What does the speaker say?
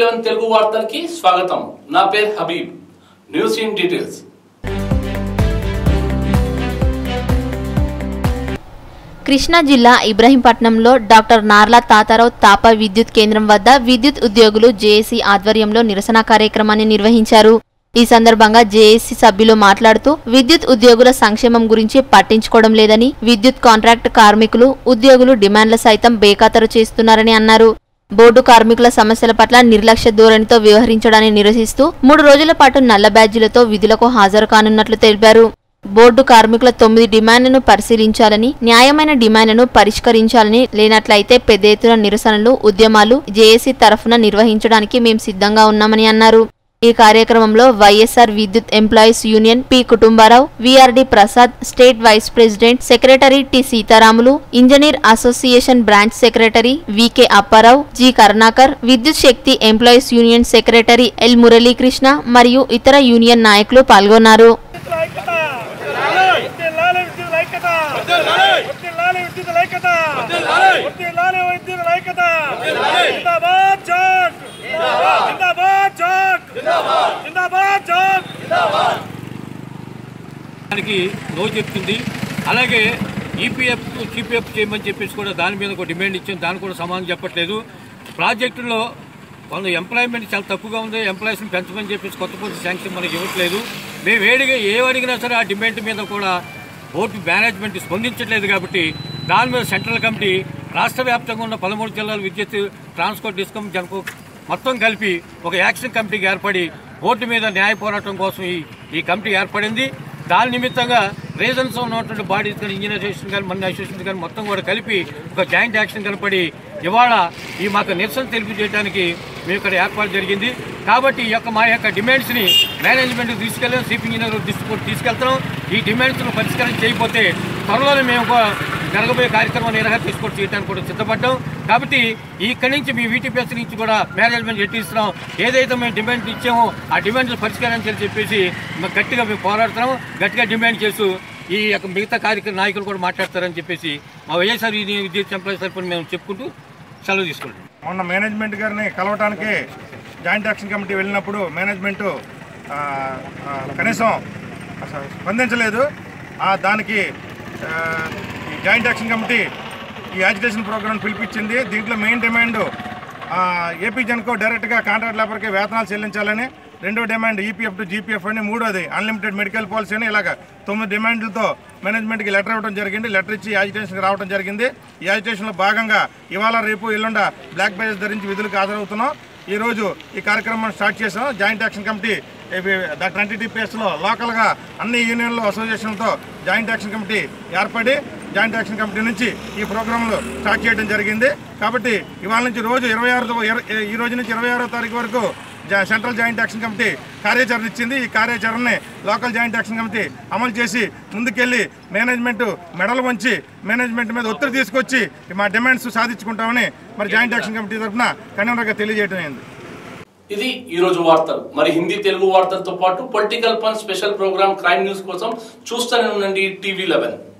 eleven Telugu వార్తలకి స్వాగతం నా పేరు Habib news in details Krishna జిల్లా ఇబ్రహీంపట్నంలో డాక్టర్ నార్లా తాతారావు తాప విద్యుత్ కేంద్రం వద్ద విద్యుత్ ఉద్యోగులు జేఏసీ ఆధ్వర్యంలో నిరసన కార్యక్రమాన్ని నిర్వహించారు ఈ సందర్భంగా జేఏసీ సభ్యులు మాట్లాడుతూ విద్యుత్ ఉద్యోగుల సంక్షేమం గురించి పట్టించుకోవడం లేదని విద్యుత్ కాంట్రాక్ట్ కార్మికులు ఉద్యోగులు డిమాండ్ల సైతం బేఖాతరు చేస్తున్నారని అన్నారు బోర్డు కార్మికుల సమస్యల పట్ల నిర్లక్ష్య ధోరణితో వ్యవహరించడాన్ని నిరసిస్తూ మూడు రోజుల పాటు నల్ల బ్యాడ్జీలతో విధులకు హాజరు కానున్నట్లు తెలిపారు బోర్డు కార్మికుల తొమ్మిది డిమాండ్లను పరిశీలించాలని న్యాయమైన డిమాండ్లను పరిష్కరించాలని లేనట్లయితే పెద్ద ఎత్తున నిరసనలు ఉద్యమాలు జేఏసీ తరఫున నిర్వహించడానికి మేం సిద్ధంగా ఉన్నామని అన్నారు ఈ కార్యక్రమంలో YSR Vidyut employees union P Kutumbarao VRD Prasad state vice president secretary T Sitaramulu engineer association branch secretary VK Apparao G Karunakar Vidyut Shakti employees union secretary L Muralikrishna మరియు ఇతర యూనియన్ నాయకులు పాల్గొన్నారు విద్యుత్ ఐక్యత వర్ధిల్లాలి విద్యుత్ ఐక్యత వర్ధిల్లాలి విద్యుత్ ఐక్యత జిందాబాద్ జాక్ జిందాబాద్ జాక్ జిందాబాద్ జాక్ దానికి నో చెప్తుంది అలాగే ఈపీఎఫ్ జీపీఎఫ్ చేయమని చెప్పేసి కూడా దాని మీద ఒక డిమాండ్ ఇచ్చాం దాని కూడా సమాధానం చెప్పట్లేదు ప్రాజెక్టులో వాళ్ళ ఎంప్లాయ్మెంట్ చాలా తక్కువగా ఉంది ఎంప్లాయీస్ని పెంచమని చెప్పేసి కొత్త కొత్త శాంక్షన్ మనకి ఇవ్వట్లేదు మేము వేడిగా ఏం అడిగినా సరే ఆ డిమాండ్ మీద కూడా బోర్డు మేనేజ్మెంట్ స్పందించట్లేదు కాబట్టి దాని మీద సెంట్రల్ కమిటీ రాష్ట్ర వ్యాప్తంగా ఉన్న పదమూడు జిల్లాల విద్యుత్ ట్రాన్స్పోర్ట్ డిస్కమ్ జనకు మొత్తం కలిపి ఒక యాక్షన్ కమిటీకి ఏర్పడి బోర్డు మీద న్యాయ పోరాటం కోసం ఈ ఈ కమిటీ ఏర్పడింది దాని నిమిత్తంగా రీజన్స్ ఉన్నటువంటి బాడీస్ కానీ ఇంజనీర్ అసోసియేషన్ కానీ మన అసోసియేషన్ కానీ మొత్తం కూడా కలిపి ఒక జాయింట్ యాక్షన్ కనపడి ఇవాళ ఈ మాకు నిరసన తెలియజేయడానికి మేము ఇక్కడ ఏర్పాటు జరిగింది కాబట్టి ఈ యొక్క మా యొక్క డిమాండ్స్ని మేనేజ్మెంట్ తీసుకెళ్ళాం చీఫ్ ఇంజనీర్ దృష్టి కూడా తీసుకెళ్తున్నాం ఈ డిమాండ్స్ను పరిష్కారం చేయకపోతే త్వరలోనే మేము ఒక జరగబోయే కార్యక్రమం నిర్వహణ తీసుకొని చేయడానికి కూడా సిద్ధపడ్డాం కాబట్టి ఇక్కడి నుంచి మీ వీటీపీఎస్ నుంచి కూడా మేనేజ్మెంట్ ఎట్టిస్తున్నాం ఏదైతే మేము డిమాండ్ ఇచ్చామో ఆ డిమాండ్లు పరిష్కరించాలని చెప్పేసి మేము గట్టిగా మేము పోరాడుతున్నాం గట్టిగా డిమాండ్ చేస్తూ ఈ యొక్క మిగతా కార్యక్రమ నాయకులు కూడా మాట్లాడతారని చెప్పేసి మా వైఎస్ఆర్ విద్యుత్ ఎంప్లాయీస్ తరఫున మేము చెప్పుకుంటూ సెలవు తీసుకుంటాం మొన్న మేనేజ్మెంట్ గారిని కలవటానికి జాయింట్ యాక్షన్ కమిటీ వెళ్ళినప్పుడు మేనేజ్మెంట్ ఆ, ఆ, కనీసం అసలు స్పందించలేదు ఆ, దానికి ఆ, ఈ జాయింట్ యాక్షన్ కమిటీ ఈ యాజిటేషన్ ప్రోగ్రామ్ పిలిపించింది దీంట్లో మెయిన్ డిమాండ్ ఏపీ జన్కో డైరెక్ట్గా కాంట్రాక్ట్ లేబర్కి వేతనాలు చెల్లించాలని రెండో డిమాండ్ ఈపీఎఫ్ టు జీపీఎఫ్ అని మూడోది అన్లిమిటెడ్ మెడికల్ పాలసీ అని ఇలాగ తొమ్మిది డిమాండ్లతో మేనేజ్మెంట్కి లెటర్ ఇవ్వడం జరిగింది లెటర్ ఇచ్చి యాజిటేషన్కి రావడం జరిగింది ఈ యాజిటేషన్లో భాగంగా ఇవాళ రేపు ఎల్లుండ బ్లాక్ బేజెస్ ధరించి విధులకు హాజరవుతున్నాం ఈ రోజు ఈ కార్యక్రమం స్టార్ట్ చేసాం జాయింట్ యాక్షన్ కమిటీ ట్వంటీ టీపీఎస్లో లోకల్గా అన్ని యూనియన్లు అసోసియేషన్లతో జాయింట్ యాక్షన్ కమిటీ ఏర్పడి జాయింట్ యాక్షన్ కమిటీ నుంచి ఈ ప్రోగ్రాంలు స్టార్ట్ చేయడం జరిగింది కాబట్టి ఇవాళ నుంచి రోజు ఇరవై ఆరు ఈ రోజు నుంచి ఇరవై ఆరో తారీఖు వరకు జా- సెంట్రల్ జాయింట్ యాక్షన్ కమిటీ కార్యాచరణ ఇచ్చింది ఈ కార్యాచరణని లోకల్ జాయింట్ యాక్షన్ కమిటీ అమలు చేసి ముందుకెళ్ళి మేనేజ్మెంట్ మెడలు వంచి మేనేజ్మెంట్ మీద ఒత్తిడి తీసుకొచ్చి మా డిమాండ్స్ సాధించుకుంటామని మరి జాయింట్ యాక్షన్ కమిటీ తరఫున కన్వీనర్గా తెలియజేయడం అయింది ఇది ఈ రోజు వార్తలు మరి హిందీ తెలుగు వార్తలతో పాటు పొలిటికల్ పన్ స్పెషల్ ప్రోగ్రామ్ క్రైమ్ న్యూస్ కోసం చూస్తూనే ఉండండి టీవీ లెవెన్